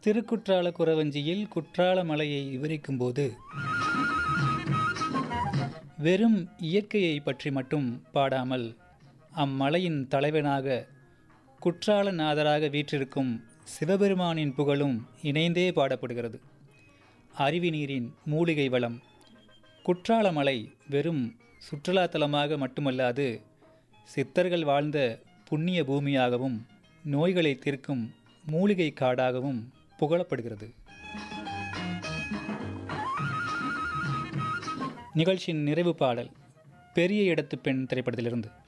திருக்குற்றால குறவஞ்சியில் குற்றால மலையை விவரிக்கும்போது வெறும் இயற்கையை பற்றி மட்டும் பாடாமல் அம்மலையின் தலைவனாக குற்றாலநாதராக வீற்றிருக்கும் சிவபெருமானின் புகழும் இணைந்தே பாடப்படுகிறது அருவி நீரின் மூலிகை வளம் குற்றாலமலை வெறும் சுற்றுலாத்தலமாக மட்டுமல்லாது சித்தர்கள் வாழ்ந்த புண்ணிய பூமியாகவும் நோய்களை தீர்க்கும் மூலிகை காடாகவும் புகழப்படுகிறது நிகழ்ச்சியின் நிறைவு பாடல் பெரிய இடத்து பெண் திரைப்படத்திலிருந்து